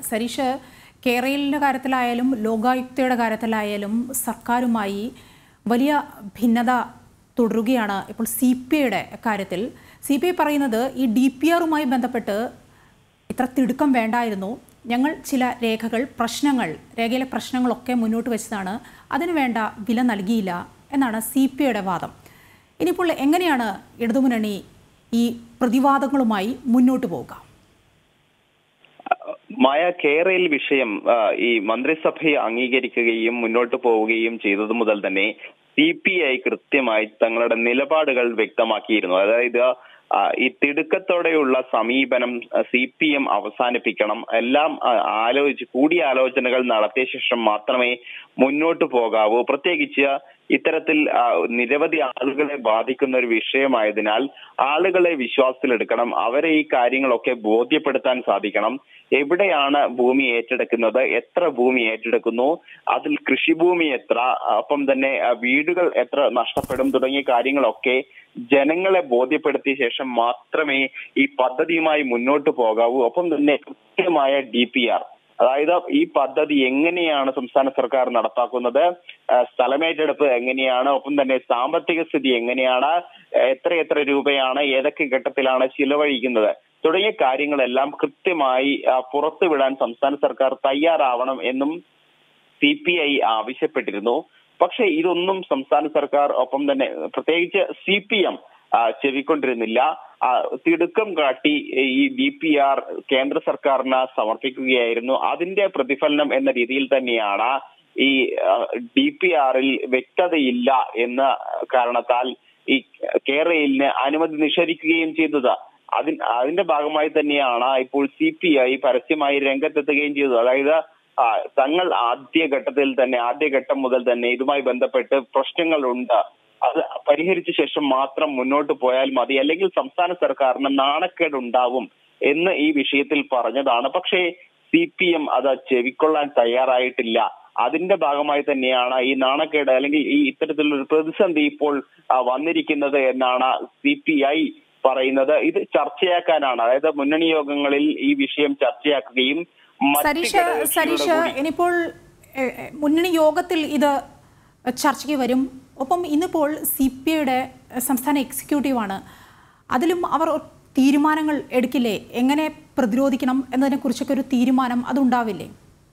സരീഷ് കേരളിൻ്റെ കാര്യത്തിലായാലും ലോകായുക്തയുടെ കാര്യത്തിലായാലും സർക്കാരുമായി വലിയ ഭിന്നത തുടരുകയാണ് ഇപ്പോൾ സി പി ഐയുടെ കാര്യത്തിൽ സി പി ഐ പറയുന്നത് ഈ ഡി പി ആറുമായി ബന്ധപ്പെട്ട് ഇത്ര തിടുക്കം വേണ്ടായിരുന്നു ഞങ്ങൾ ചില രേഖകൾ പ്രശ്നങ്ങൾ രേഖയിലെ പ്രശ്നങ്ങളൊക്കെ മുന്നോട്ട് വെച്ചതാണ് അതിന് വേണ്ട വില നൽകിയില്ല എന്നാണ് സി പി ഐയുടെ വാദം ഇനിയിപ്പോൾ എങ്ങനെയാണ് ഇടതുമുന്നണി ഈ പ്രതിവാദങ്ങളുമായി മുന്നോട്ട് പോവുക മായ കേരയിൽ വിഷയം ആ, ഈ മന്ത്രിസഭയെ അംഗീകരിക്കുകയും മുന്നോട്ട് പോവുകയും ചെയ്തത് മുതൽ തന്നെ സി പി ഐ കൃത്യമായി തങ്ങളുടെ നിലപാടുകൾ വ്യക്തമാക്കിയിരുന്നു അതായത് ആ, ഈ തിടുക്കത്തോടെയുള്ള സമീപനം സി പി എം അവസാനിപ്പിക്കണം എല്ലാം ആ, ആലോചിച്ച് കൂടിയാലോചനകൾ നടത്തിയ ശേഷം മാത്രമേ മുന്നോട്ട് പോകാവൂ പ്രത്യേകിച്ച് ഇത്തരത്തിൽ ആ, നിരവധി ആളുകളെ ബാധിക്കുന്ന ഒരു വിഷയമായതിനാൽ ആളുകളെ വിശ്വാസത്തിലെടുക്കണം അവരെ ഈ കാര്യങ്ങളൊക്കെ ബോധ്യപ്പെടുത്താൻ സാധിക്കണം എവിടെയാണ് ഭൂമി ഏറ്റെടുക്കുന്നത് എത്ര ഭൂമി ഏറ്റെടുക്കുന്നു അതിൽ കൃഷിഭൂമി എത്ര ഒപ്പം തന്നെ ആ, വീടുകൾ എത്ര നഷ്ടപ്പെടും തുടങ്ങിയ കാര്യങ്ങളൊക്കെ ജനങ്ങളെ ബോധ്യപ്പെടുത്തിയ ശേഷം മാത്രമേ ഈ പദ്ധതിയുമായി മുന്നോട്ട് പോകാവൂ ഒപ്പം തന്നെ കൃത്യമായ ഡി പി ആർ അതായത് ഈ പദ്ധതി എങ്ങനെയാണ് സംസ്ഥാന സർക്കാർ നടപ്പാക്കുന്നത് ആ, സ്ഥലമേറ്റെടുപ്പ് എങ്ങനെയാണ് ഒപ്പം തന്നെ സാമ്പത്തിക സ്ഥിതി എങ്ങനെയാണ് എത്ര എത്ര രൂപയാണ് ഏതൊക്കെ ഘട്ടത്തിലാണ് ചിലവഴിക്കുന്നത് തുടങ്ങിയ കാര്യങ്ങളെല്ലാം കൃത്യമായി ആ, പുറത്തുവിടാൻ സംസ്ഥാന സർക്കാർ തയ്യാറാവണം എന്നും സി പി ഐ ആവശ്യപ്പെട്ടിരുന്നു പക്ഷേ ഇതൊന്നും സംസ്ഥാന സർക്കാർ ഒപ്പം തന്നെ പ്രത്യേകിച്ച് സി പി എം ചെവിക്കൊണ്ടിരുന്നില്ല ആ, തിടുക്കം കാട്ടി ഈ ഡി പി ആർ കേന്ദ്ര സർക്കാരിന് സമർപ്പിക്കുകയായിരുന്നു അതിന്റെ പ്രതിഫലനം എന്ന രീതിയിൽ തന്നെയാണ് ഈ ഡി പി ആറിൽ വ്യക്തതയില്ല എന്ന കാരണത്താൽ ഈ കേരളിന് അനുമതി നിഷേധിക്കുകയും ചെയ്തത് അതിൻ അതിന്റെ ഭാഗമായി തന്നെയാണ് ഇപ്പോൾ സി പി ഐ പരസ്യമായി രംഗത്തെത്തുകയും ചെയ്തത് അതായത് ആ, തങ്ങൾ ആദ്യ ഘട്ടത്തിൽ തന്നെ ആദ്യ ഘട്ടം മുതൽ തന്നെ ഇതുമായി ബന്ധപ്പെട്ട് പ്രശ്നങ്ങളുണ്ട് അത് പരിഹരിച്ച ശേഷം മാത്രം മുന്നോട്ട് പോയാൽ മതി അല്ലെങ്കിൽ സംസ്ഥാന സർക്കാരിന് നാണക്കേട് ഉണ്ടാവും എന്ന് ഈ വിഷയത്തിൽ പറഞ്ഞതാണ് പക്ഷേ സി പി എം അത് ചെവിക്കൊള്ളാൻ തയ്യാറായിട്ടില്ല അതിന്റെ ഭാഗമായി തന്നെയാണ് ഈ നാണക്കേട് അല്ലെങ്കിൽ ഈ ഇത്തരത്തിലൊരു പ്രതിസന്ധി ഇപ്പോൾ ആ, വന്നിരിക്കുന്നത് എന്നാണ് സി പി ഐ പറയുന്നത് ഇത് ചർച്ചയാക്കാനാണ് അതായത് മുന്നണി യോഗങ്ങളിൽ ഈ വിഷയം ചർച്ചയാക്കുകയും മറ്റ് സരീഷ് ഘടകകക്ഷികളുടെ സരീഷ് കൂടി ഇനിയിപ്പോൾ എ, എ, മുന്നണി യോഗത്തിൽ ഇത് ചർച്ചയ്ക്ക് വരും ഒപ്പം ഇന്നിപ്പോൾ സി പി ഐയുടെ സംസ്ഥാന എക്സിക്യൂട്ടീവാണ് അതിലും അവർ തീരുമാനങ്ങൾ എടുക്കില്ലേ എങ്ങനെ പ്രതിരോധിക്കണം എന്നതിനെക്കുറിച്ചൊക്കെ ഒരു തീരുമാനം അതുണ്ടാവില്ലേ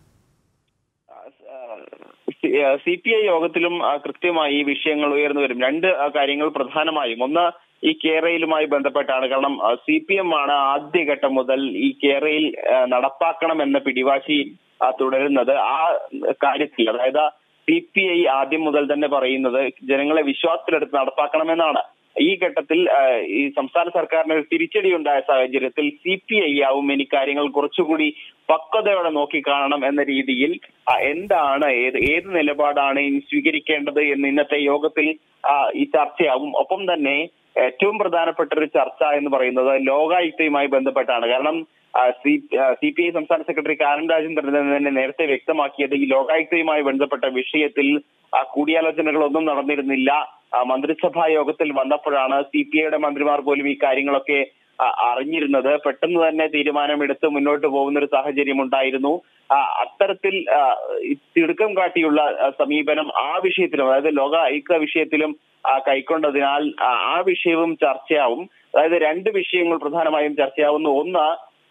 സി പി ഐ യോഗത്തിലും ആ, കൃത്യമായി ഈ വിഷയങ്ങൾ ഉയർന്നു വരും രണ്ട് ആ, കാര്യങ്ങൾ പ്രധാനമായും ഒന്ന് ഈ കേരളയിലുമായി ബന്ധപ്പെട്ടാണ് കാരണം സി പി എം ആണ് ആദ്യഘട്ടം മുതൽ ഈ കേരളയിൽ ആ, നടപ്പാക്കണം എന്ന പിടിവാശി ആ, തുടരുന്നത് ആ കാര്യത്തിൽ അതായത് സി പി ഐ ആദ്യം മുതൽ തന്നെ പറയുന്നത് ജനങ്ങളെ വിശ്വാസത്തിലെടുത്ത് നടപ്പാക്കണമെന്നാണ് ഈ ഘട്ടത്തിൽ ആ, ഈ സംസ്ഥാന സർക്കാരിന് ഒരു തിരിച്ചടി ഉണ്ടായ സാഹചര്യത്തിൽ സി പി ഐ ആവും ഇനി കാര്യങ്ങൾ കുറച്ചുകൂടി പക്വതയോടെ നോക്കിക്കാണണം എന്ന രീതിയിൽ ആ, എന്താണ് ഏത് ഏത് നിലപാടാണ് ഇനി സ്വീകരിക്കേണ്ടത് എന്ന് ഇന്നത്തെ യോഗത്തിൽ ആ, ഈ ചർച്ചയാവും ഒപ്പം തന്നെ ഏറ്റവും പ്രധാനപ്പെട്ട ഒരു ചർച്ച എന്ന് പറയുന്നത് ലോകായുക്തയുമായി ബന്ധപ്പെട്ടാണ് കാരണം സി സി പി ഐ സംസ്ഥാന സെക്രട്ടറി കാരൻ രാജേന്ദ്രൻ തന്നെ നേരത്തെ വ്യക്തമാക്കിയത് ഈ ലോകായുക്തയുമായി ബന്ധപ്പെട്ട വിഷയത്തിൽ ആ, കൂടിയാലോചനകളൊന്നും നടന്നിരുന്നില്ല ആ, മന്ത്രിസഭാ യോഗത്തിൽ വന്നപ്പോഴാണ് സി പി ഐയുടെ മന്ത്രിമാർ പോലും ഈ കാര്യങ്ങളൊക്കെ ആ, അറിഞ്ഞിരുന്നത് പെട്ടെന്ന് തന്നെ തീരുമാനമെടുത്ത് മുന്നോട്ട് പോകുന്ന ഒരു സാഹചര്യം ഉണ്ടായിരുന്നു ആ, അത്തരത്തിൽ ആ, ഈ തിടുക്കം കാട്ടിയുള്ള ആ, സമീപനം ആ വിഷയത്തിലും അതായത് ലോക ഐക്യ വിഷയത്തിലും ആ, കൈക്കൊണ്ടതിനാൽ ആ, ആ വിഷയവും ചർച്ചയാവും അതായത് രണ്ട് വിഷയങ്ങൾ പ്രധാനമായും ചർച്ചയാവുന്നു ഒന്ന്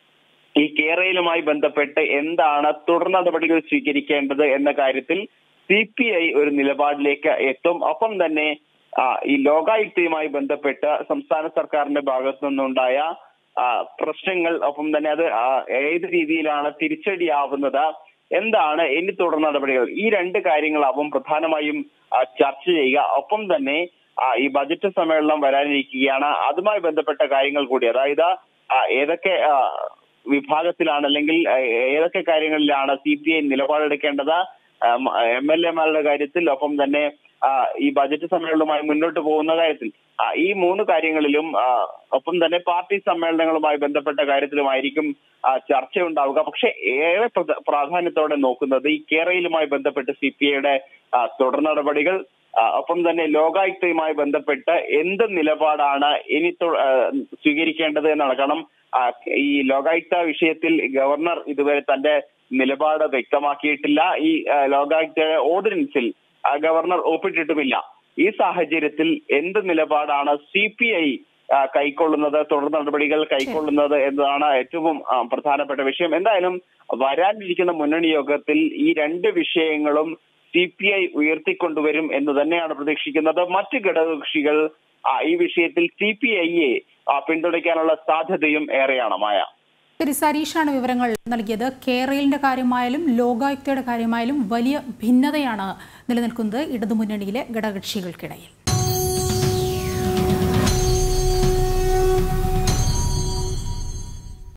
ഈ കേരളയിലുമായി ബന്ധപ്പെട്ട് എന്താണ് തുടർ നടപടികൾ സ്വീകരിക്കേണ്ടത് എന്ന കാര്യത്തിൽ സി പി ഐ ഒരു നിലപാടിലേക്ക് എത്തും ഒപ്പം തന്നെ ആ, ഈ ലോകായുക്തയുമായി ബന്ധപ്പെട്ട് സംസ്ഥാന സർക്കാരിന്റെ ഭാഗത്തു നിന്നുണ്ടായ ആ, പ്രശ്നങ്ങൾ ഒപ്പം തന്നെ അത് ആ, ഏത് രീതിയിലാണ് തിരിച്ചടിയാവുന്നത് എന്താണ് ഇനി തുടർ നടപടികൾ ഈ രണ്ട് കാര്യങ്ങളാവും പ്രധാനമായും ആ, ചർച്ച ചെയ്യുക ഒപ്പം തന്നെ ആ, ഈ ബജറ്റ് സമ്മേളനം വരാനിരിക്കുകയാണ് അതുമായി ബന്ധപ്പെട്ട കാര്യങ്ങൾ കൂടി അതായത് ആ, ഏതൊക്കെ ആ, വിഭാഗത്തിലാണ് അല്ലെങ്കിൽ ആ, ഏതൊക്കെ കാര്യങ്ങളിലാണ് സി പി ഐ നിലപാടെടുക്കേണ്ടത് എം എൽ എമാരുടെ കാര്യത്തിൽ ഒപ്പം തന്നെ ആ, ഈ ബജറ്റ് സമ്മേളനവുമായി മുന്നോട്ട് പോകുന്ന കാര്യത്തിൽ ആ, ഈ മൂന്ന് കാര്യങ്ങളിലും ആ, ഒപ്പം തന്നെ പാർട്ടി സമ്മേളനങ്ങളുമായി ബന്ധപ്പെട്ട കാര്യത്തിലുമായിരിക്കും ആ, ചർച്ച ഉണ്ടാവുക പക്ഷെ ഏറെ പ്രധ- പ്രാധാന്യത്തോടെ നോക്കുന്നത് ഈ കേരളയിലുമായി ബന്ധപ്പെട്ട് സി പി ഐയുടെ തുടർ നടപടികൾ ആ, ഒപ്പം തന്നെ ലോകായുക്തയുമായി ബന്ധപ്പെട്ട് എന്ത് നിലപാടാണ് ഇനി തു- ആ, സ്വീകരിക്കേണ്ടത് എന്നാണ് കാരണം ആ, ഈ ലോകായുക്ത വിഷയത്തിൽ ഗവർണർ ഇതുവരെ തന്റെ നിലപാട് വ്യക്തമാക്കിയിട്ടില്ല ഈ ആ, ലോകായുക്തയുടെ ഓർഡിനൻസിൽ ആ, ഗവർണർ ഒപ്പിട്ടിട്ടുമില്ല ഈ സാഹചര്യത്തിൽ എന്ത് നിലപാടാണ് സി പി ഐ കൈക്കൊള്ളുന്നത് തുടർ നടപടികൾ കൈക്കൊള്ളുന്നത് എന്നതാണ് ഏറ്റവും ആ, പ്രധാനപ്പെട്ട വിഷയം എന്തായാലും വരാനിരിക്കുന്ന മുന്നണി യോഗത്തിൽ ഈ രണ്ട് വിഷയങ്ങളും സി പി ഐ ഉയർത്തിക്കൊണ്ടുവരും എന്ന് തന്നെയാണ് പ്രതീക്ഷിക്കുന്നത് മറ്റ് ഘടകകക്ഷികൾ ആ, ഈ വിഷയത്തിൽ സി പി ഐയെ പിന്തുണയ്ക്കാനുള്ള സാധ്യതയും ഏറെയാണ് മായ ശരി സരീഷാണ് വിവരങ്ങൾ നൽകിയത് കേരളിന്റെ കാര്യമായാലും ലോകായുക്തയുടെ കാര്യമായാലും വലിയ ഭിന്നതയാണ് നിലനിൽക്കുന്നത് ഇടതുമുന്നണിയിലെ ഘടകകക്ഷികൾക്കിടയിൽ